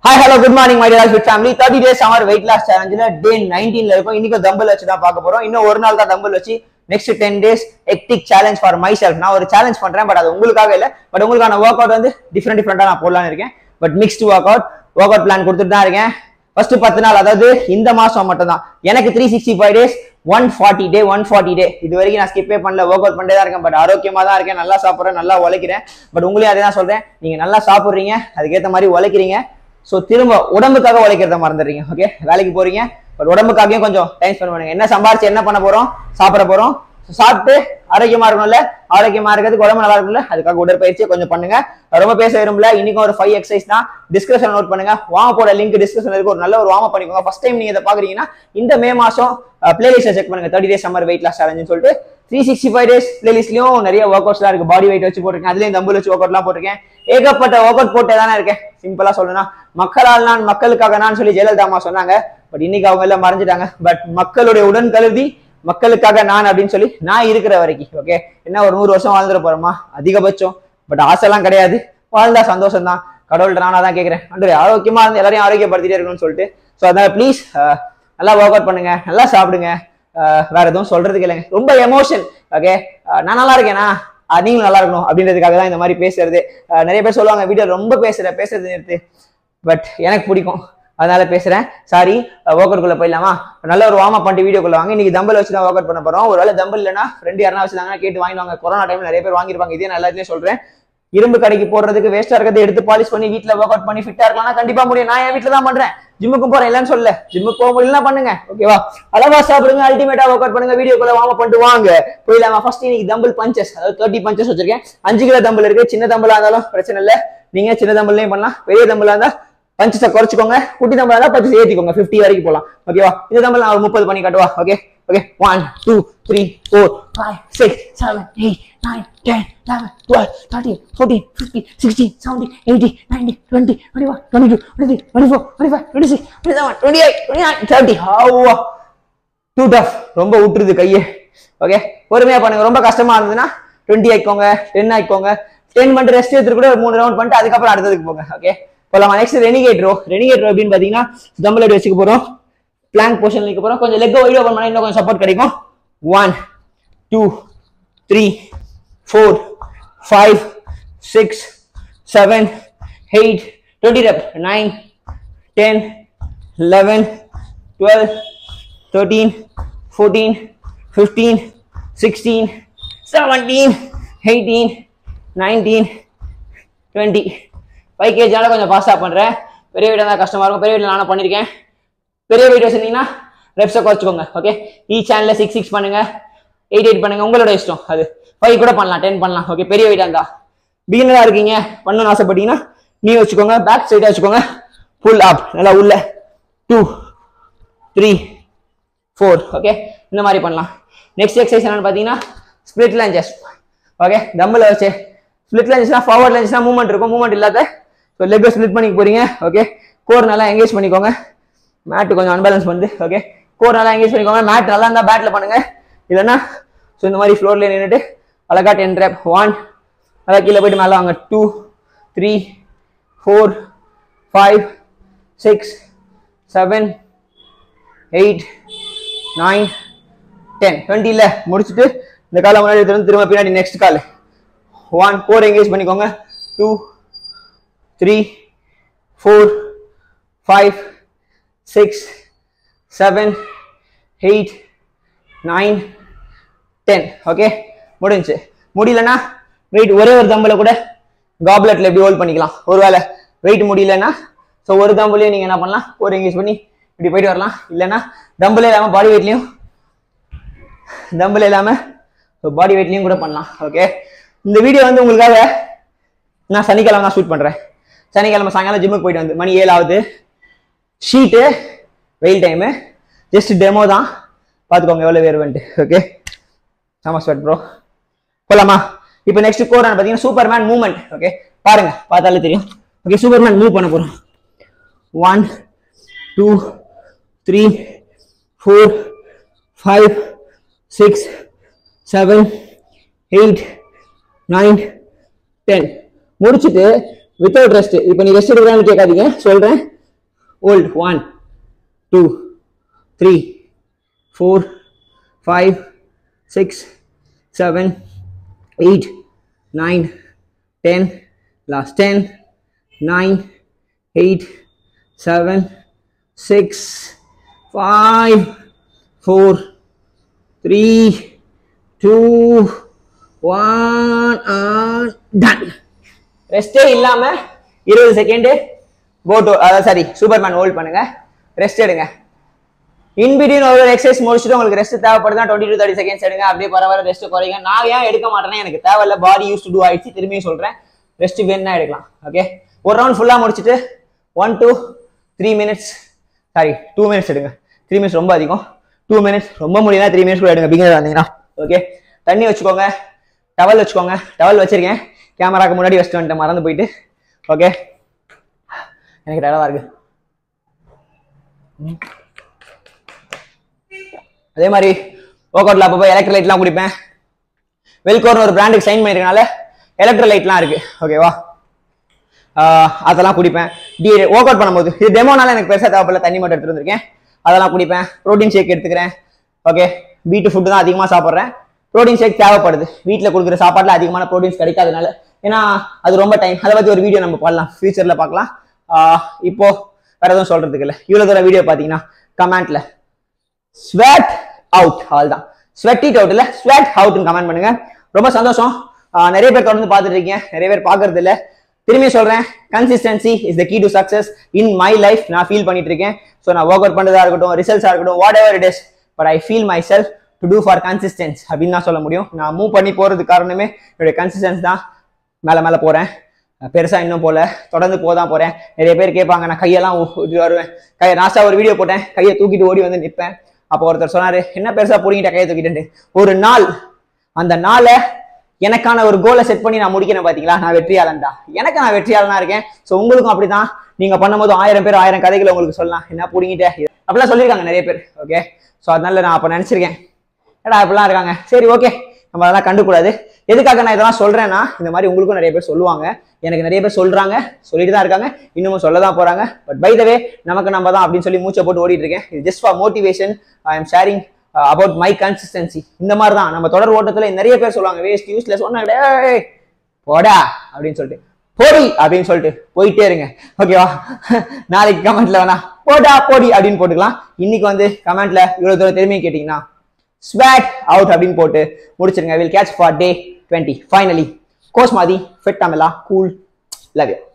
hi hello good morning my dear fit family thirty days summer weight loss சேலஞ்சில் day நைன்டீன்ல இருக்கும் இன்னைக்கு tumble வச்சு தான் பார்க்க போறோம் இன்னும் ஒரு நாள் தான் தம்பிள் வச்சு நெக்ஸ்ட் டென் டேஸ் எக்டிக் சேலஞ்ச் ஃபார் மை செல்ஃப் நான் ஒரு சேலஞ்ச் பண்றேன் பட் அது உங்களுக்காக இல்லை பட் உங்களுக்கான ஒர்க் அவுட் வந்து டிஃப்ரெண்ட் டிஃப்ரெண்டா நான் போடலாம்னு இருக்கேன் but mixed work out work out plan கொடுத்துட்டு தான் இருக்கேன் ஃபர்ஸ்ட் பத்து நாள் அதாவது இந்த மாசம் மட்டும் தான் எனக்கு three sixty five days one forty day one forty day இது வரைக்கும் நான் ஸ்கிப்பே பண்ணல ஒர்க் அவுட் பண்ணிட்டே தான் இருக்கேன் பட் ஆரோக்கியமா தான் இருக்கேன் நல்லா சாப்பிட்றேன் நல்லா உழைக்கிறேன் பட் உங்களையும் அதே தான் சொல்றேன் நீங்க நல்லா சாப்பிட்றீங்க அதுக்கேற்ற மாதிரி உழைக்கிறீங்க ஸோ திரும்ப உடம்புக்காக உழைக்கிறத மறந்துடுறீங்க ஓகே வேலைக்கு போறீங்க பட் உடம்புக்காகவும் கொஞ்சம் டைம் ஸ்பெண்ட் பண்ணுங்க என்ன சம்பாரிச்சு என்ன பண்ண போறோம் சாப்பிட போறோம் So, சாப்பிட்டு ஆரோக்கியமா இருக்கணும்ல ஆரோக்கியமா இருக்கிறதுக்கு உடம்பு நல்லா இருக்கும்ல அதுக்காக உடற்பயிற்சியை கொஞ்சம் பண்ணுங்க ரொம்ப பேச விரும்பல இன்னைக்கும் ஒரு ஃபைவ் எக்ஸசைஸ் தான் டிஸ்கஷன் நோட் பண்ணுங்க வார்ம் போட லிங்க் டிஸ்கஷன் இருக்கு ஒரு நல்ல ஒரு வார்ம் பண்ணிக்கோங்க ஃபர்ஸ்ட் டைம் நீங்க இதை பாக்குறீங்கன்னா இந்த மே மாசம் பிளேலிஸ்ட்டை செக் பண்ணுங்க thirty days summer weight loss சேலஞ்சுன்னு சொல்லிட்டு த்ரீ சிக்ஸ்டி ஃபைவ் டேஸ் பிளேலிஸ்ட்லயும் நிறைய ஒர்க் அவுட்ஸ்லாம் இருக்கு பாடி வெயிட் வச்சு போட்டிருக்கேன் அதுலயும் தம்புல் வச்சு ஒர்க் அவுட்லாம் போட்டிருக்கேன் ஏகப்பட்ட ஒர்க் அவுட் போட்டே தானே இருக்கேன் சிம்பிளா சொல்லணும்னா மக்களால் நான் மக்களுக்காக நான் சொல்லி ஜெயலலிதா அம்மா சொன்னாங்க பட் இன்னைக்கு அவங்க எல்லாம் மறைஞ்சிட்டாங்க பட் மக்களுடைய உடன் கருதி மக்களுக்காக நான் அப்படின்னு சொல்லி நான் இருக்கிற வரைக்கும் ஓகே என்ன ஒரு நூறு வருஷம் வாழ்ந்துட போறோமா அதிகபட்சம் பட் ஆசைலாம் கிடையாது வாழ்ந்தா சந்தோஷம் தான் கடவுள்கிட்ட நானா தான் கேட்கிறேன் அன்று ஆரோக்கியமா இருந்து எல்லாரையும் ஆரோக்கியப்படுத்திட்டே இருக்கணும்னு சொல்லிட்டு ஸோ அதனால ப்ளீஸ் நல்லா ஒர்க் அவுட் பண்ணுங்க நல்லா சாப்பிடுங்க அஹ் வேற எதுவும் சொல்றதுக்கு இல்லைங்க ரொம்ப எமோஷன் ஓகே நான் நல்லா இருக்கேனா அஹ் நீங்களும் நல்லா இருக்கணும் அப்படின்றதுக்காக தான் இந்த மாதிரி பேசுறது அஹ் நிறைய பேர் சொல்லுவாங்க வீடியோ ரொம்ப பேசுற பேசுறது நிறுத்து பட் எனக்கு பிடிக்கும் அதனால பேசுறேன் சாரி ஒர்க் அவுட்குள்ள போயிடலாமா நல்ல ஒரு வார்ம் அப் பண்ணிட்டு வீடியோக்குள்ள வாங்க இன்னைக்கு தம்பல் வச்சு தான் ஒர்க் அவுட் பண்ண போறோம் ஒருவேளை தம்பல் இல்லைன்னா ஃப்ரெண்டு யாரா வச்சிருந்தாங்கன்னா கேட்டு வாங்கிடுவாங்க கொரோனா டைம்ல நிறைய பேர் வாங்கிருப்பாங்க இதே நான் எல்லாத்தையும் சொல்றேன் இரும்பு கடைக்கு போடுறதுக்கு வேஸ்டா இருக்கிறத எடுத்து பாலிஷ் பண்ணி வீட்ல ஒர்க் அவுட் பண்ணி ஃபிட்டா இருக்கலாம்னா கண்டிப்பா முடியும் நான் என் வீட்ல தான் பண்றேன் ஜிம்முக்கும் போறேன் இல்லைன்னு சொல்ல ஜிம்முக்கு போக முடியலன்னா பண்ணுங்க ஓகேவா அளவா சாப்பிடுங்க அல்டிமேட்டா ஒர்க் அவுட் பண்ணுங்க வீடியோக்குள்ள வார்ம் பண்ணிட்டு வாங்க போயிடலாமா ஃபர்ஸ்ட் இன்னைக்கு தம்பிள் பஞ்சஸ் அதாவது தேர்ட்டி பஞ்சஸ் வச்சிருக்கேன் அஞ்சு கிலோ தம்பிள் இருக்கு சின்ன தம்பிளா இருந்தாலும் பிரச்சனை இல்லை நீங்க சின்ன தம்பிள்லையும் பண்ணலாம் பெரிய தம்பிளா இருந்தா பஞ்சஸை குறைச்சிக்கோங்க குட்டி தம்பிளா இருந்தா பஞ்சஸ் ஏற்றிக்கோங்க ஃபிஃப்டி வரைக்கும் போகலாம் ஓகேவா இந்த தம்பிள் நான் ஒரு முப்பது பண்ணி காட்டுவா okay okay one two three four five six seven eight nine ten eleven twelve thirteen fourteen fifteen sixteen seventeen eighteen nineteen twenty twenty one twenty two twenty twenty four twenty five twenty six twenty seven twenty eight twenty nine thirty ஹாவா too tough ரொம்ப விட்டுருது கையே okay பொறுமையா பண்ணுங்க ரொம்ப கஷ்டமா இருந்ததுன்னா twenty ஆயிக்கோங்க டென் ஆயிக்கோங்க டென் பண்ணிட்டு ரெஸ்ட் எடுத்துட்டு கூட ஒரு மூணு ரவுண்ட் பண்ணிட்டு அதுக்கப்புறம் அடுத்ததுக்கு போங்க ஓகே போலாமா next renegade row renegade row அப்படின்னு பாத்தீங்கன்னா தம்பிள் அடி வச்சுக்க போறோம் பிளாங்க் பொசிஷன் நிற்க போறோம் கொஞ்சம் லெக் வைட் ஓப்பன் பண்ணா இன்னும் கொஞ்சம் சப்போர்ட் கிடைக்கும் one two three four five six seven eight twenty rep nine ten eleven twelve thirteen fourteen fifteen sixteen seventeen eighteen nineteen twenty five கேஜினால கொஞ்சம் ஃபாஸ்ட்டாக பண்ணுறேன் பெரிய வீடாக தான் கஷ்டமாக இருக்கும் பெரிய வீட்டில் நானும் பண்ணியிருக்கேன் பெரிய வீடியோ வச்சிருந்தீங்கன்னா ரெப்ஸை குறைச்சிக்கோங்க ஓகே ஈ சேனலில் சிக்ஸ் சிக்ஸ் பண்ணுங்க எயிட் எயிட் பண்ணுங்க உங்களோட இஷ்டம் அது ஃபைவ் கூட பண்ணலாம் டென் பண்ணலாம் ஓகே பெரிய வீடாக இருந்தா பிகினராக இருக்கீங்க பண்ணணும்னு ஆசைப்பட்டீங்கன்னா நீ வச்சுக்கோங்க பேக் சைடாக வச்சுக்கோங்க ஃபுல் அப் நல்லா உள்ள டூ த்ரீ ஃபோர் ஓகே இந்த மாதிரி பண்ணலாம் நெக்ஸ்ட் எக்ஸசைஸ் என்னன்னு பார்த்தீங்கன்னா ஸ்பிளிட் லஞ்சஸ் ஓகே தம்பில் வச்சு ஸ்பிளிட் லஞ்சஸ்னா ஃபார்வர்ட் லஞ்சஸ்னா மூவ்மெண்ட் இருக்கும் மூவ்மெண்ட் இல்லாத ஸோ லெக்கை ஸ்பிளிட் பண்ணிக்க போறீங்க ஓகே கோர் நல்லா எங்கேஜ் பண்ணிக்கோங்க மேட்டு கொஞ்சம் அன்பேலன்ஸ் பண்ணுது ஓகே கோர் நல்லா எங்கேஜ் பண்ணிக்கோங்க மேட் நல்லா இருந்தால் பேட்டில் பண்ணுங்க இல்லைன்னா ஸோ இந்த மாதிரி ஃப்ளோர்லேயே நின்றுட்டு அழகா டென் ரேப் ஒன் நல்லா கீழே போயிட்டு மேலே வாங்க two three four five six seven eight nine ten டுவெண்ட்டியில் முடிச்சுட்டு இந்த காலை முன்னாடி எடுத்துட்டு வந்து திரும்ப பின்னாடி நெக்ஸ்ட் கால் ஒன் ஃபோர் எங்கேஜ் பண்ணிக்கோங்க two three four five six seven eight nine ten okay முடிஞ்சுச்சு முடியலன்னா வெயிட் ஒரே ஒரு தம்பில் கூட காப்லெட்டில் எப்படி ஹோல்ட் பண்ணிக்கலாம் ஒருவேளை வெயிட் முடியலன்னா ஸோ ஒரு தம்புலையும் நீங்கள் என்ன பண்ணலாம் ஒரு எங்கேஜ் பண்ணி இப்படி போயிட்டு வரலாம் இல்லைன்னா தம்பில் இல்லாமல் பாடி வெயிட்லையும் தம்பில் இல்லாமல் பாடி வெயிட்லையும் கூட பண்ணலாம் ஓகே இந்த வீடியோ வந்து உங்களுக்காக நான் சனிக்கிழமை தான் ஷூட் பண்ணுறேன் சனிக்கிழமை சாயங்காலம் ஜிம்முக்கு போயிட்டு வந்து மணி ஏழு ஆகுது ஷீட்டு வெயில் டைமு ஜஸ்ட் டெமோ தான் பார்த்துக்கோங்க எவ்வளோ வேறுவன்ட்டு ஓகே ஆமா ஸ்வெட் ப்ரோ போலாமா இப்போ நெக்ஸ்ட் கோர் பார்த்தீங்கன்னா சூப்பர்மேன் மூவ்மெண்ட் ஓகே பாருங்க பார்த்தாலே தெரியும் ஓகே சூப்பர்மேன் மூவ் பண்ண போகிறோம் one two three four five six seven eight nine ten முடிச்சுட்டு வித்தவுட் ரெஸ்ட் இப்போ நீ ரெஸ்ட் எடுக்கிறான்னு கேட்காதீங்க சொல்கிறேன் hold one two three four five six seven eight nine ten last ten nine eight seven six five four three two one done ரெஸ்டே இல்லாம இருபது second photo அதாவது சாரி சூப்பர்மேன் ஹோல்ட் பண்ணுங்க ரெஸ்ட் எடுங்க இன்பிட்வீன் ஒரு எக்ஸசைஸ் முடிச்சுட்டு உங்களுக்கு rest தேவைப்படுதா டுவெண்ட்டி டு தேர்ட்டி செகண்ட்ஸ் எடுங்க அப்படியே பரவாயில்ல ரெஸ்ட் குறைங்க நான் ஏன் எடுக்க மாட்டேன்னா எனக்கு தேவையில்ல பாடி யூஸ் டு டூ ஆயிடுச்சு திரும்பியும் சொல்றேன் ரெஸ்ட் வேணும்னா எடுக்கலாம் ஓகே ஒரு ரவுண்ட் ஃபுல்லா முடிச்சுட்டு one two three minutes sorry two minutes எடுங்க த்ரீ மினிட்ஸ் ரொம்ப அதிகம் டூ மினிட்ஸ் ரொம்ப முடியல த்ரீ மினிட்ஸ் கூட எடுங்க பிகினர் வந்தீங்கன்னா ஓகே தண்ணி வச்சுக்கோங்க டவல் வச்சுக்கோங்க டவல் வச்சிருக்கேன் கேமராக்கு முன்னாடி வச்சுட்டு வந்துட்டேன் மறந்து போயிட்டு ஓகே எனக்கு டயர்டாக இருக்கு அதே மாதிரி ஒர்க் அவுட்ல அப்பப்போ எலக்ட்ரோலைட்லாம் குடிப்பேன் வெல்கோர்னு ஒரு பிராண்டுக்கு சைன் பண்ணிருக்கனால எலக்ட்ரோலைட்லாம் இருக்கு ஓகேவா அதெல்லாம் குடிப்பேன் டி ஒர்க் அவுட் பண்ணும்போது இது டெமோனால எனக்கு பெருசாக தேவைப்படல தண்ணி மட்டும் எடுத்துட்டு வந்திருக்கேன் அதெல்லாம் குடிப்பேன் ப்ரோட்டீன் ஷேக் எடுத்துக்கிறேன் ஓகே வீட்டு ஃபுட்டு தான் அதிகமாக சாப்பிட்றேன் ப்ரோட்டீன் ஷேக் தேவைப்படுது வீட்டில் கொடுக்குற சாப்பாட்டில் அதிகமான ப்ரோட்டீன்ஸ் கிடைக்காதனால ஏன்னா அது ரொம்ப டைம் அதை பற்றி ஒரு வீடியோ நம்ம பண்ணலாம் ஃபியூச்சரில் பார்க்கலாம் ஆஹ் இப்போ வேற எதுவும் சொல்றதுக்கு இல்லை இவ்வளோ தூரம் வீடியோ பார்த்தீங்கன்னா கமெண்ட்ல ஸ்வெட் அவுட் அவ்வளவுதான் ஸ்வெட் இட் அவுட் இல்ல ஸ்வெட் அவுட்னு கமெண்ட் பண்ணுங்க ரொம்ப சந்தோஷம் ஆஹ் நிறைய பேர் தொடர்ந்து பார்த்துட்டு இருக்கீங்க நிறைய பேர் பார்க்கறது இல்ல திரும்பி சொல்றேன் consistency is the key to success in my life நான் ஃபீல் பண்ணிட்டு இருக்கேன் ஸோ நான் ஒர்க் அவுட் பண்ணுறதா இருக்கட்டும் ரிசல்ட்ஸா இருக்கட்டும் whatever it is but I feel myself to do for consistence அப்படின்னு தான் சொல்ல முடியும் நான் மூவ் பண்ணி போறதுக்கு காரணமே என்னுடைய கன்சிஸ்டன்ஸ் தான் மேல மேல போறேன் பெருசா இன்னும் போல தொடர்ந்து போதான் போறேன் நிறைய பேர் கேட்பாங்க நான் கையெல்லாம் ஊட்டி வருவேன் கையை நாஸ்டா ஒரு வீடியோ போட்டேன் கையை தூக்கிட்டு ஓடி வந்து நிற்பேன் அப்போ ஒருத்தர் சொன்னாரு என்ன பெருசா பிடிங்கிட்ட கையை தூக்கிட்டு ஒரு நாள் அந்த நாளை எனக்கான ஒரு கோலை செட் பண்ணி நான் முடிக்கிறேன் பாத்தீங்களா நான் வெற்றியாளன்டா எனக்கு நான் வெற்றியாளனா இருக்கேன் ஸோ உங்களுக்கும் அப்படிதான் நீங்க பண்ணும்போது ஆயிரம் பேர் ஆயிரம் கதைகளை உங்களுக்கு சொல்லலாம் என்ன பிடிங்கிட்ட அப்படிலாம் சொல்லியிருக்காங்க நிறைய பேர் ஓகே ஸோ அதனால நான் அப்போ நினைச்சிருக்கேன் ஏடா இப்படிலாம் இருக்காங்க சரி ஓகே நம்ம அதெல்லாம் கண்டுக்கூடாது எதுக்காக நான் இதெல்லாம் சொல்றேன்னா இந்த மாதிரி உங்களுக்கும் நிறைய பேர் சொல்லுவாங்க எனக்கு நிறைய பேர் சொல்றாங்க சொல்லிட்டு தான் இருக்காங்க இன்னமும் சொல்ல தான் போறாங்க பட் பை த வே நமக்கு நம்ம தான் அப்படின்னு சொல்லி மூச்சை போட்டு ஓடிட்டு இருக்கேன் இது just for motivation I am sharing about my consistency இந்த மாதிரி தான் நம்ம தொடர் ஓட்டத்துல நிறைய பேர் சொல்லுவாங்க வேஸ்ட் யூஸ்லெஸ் ஒன்றும் கிடையாது போடா அப்படின்னு சொல்லிட்டு போடி அப்படின்னு சொல்லிட்டு போயிட்டே இருங்க ஓகேவா நாளைக்கு கமெண்ட்ல வேணா போடா போடி அப்படின்னு போட்டுக்கலாம் இன்னைக்கு வந்து கமெண்ட்ல இவ்வளவு தூரம் திரும்பியும் கேட்டீங்கன்னா ஸ்வாட் அவுட் அப்படின்னு போட்டு முடிச்சிருங்க will catch for day twenty finally goes மாதி ஃபிட் தமிழா கூல் லவ் யூ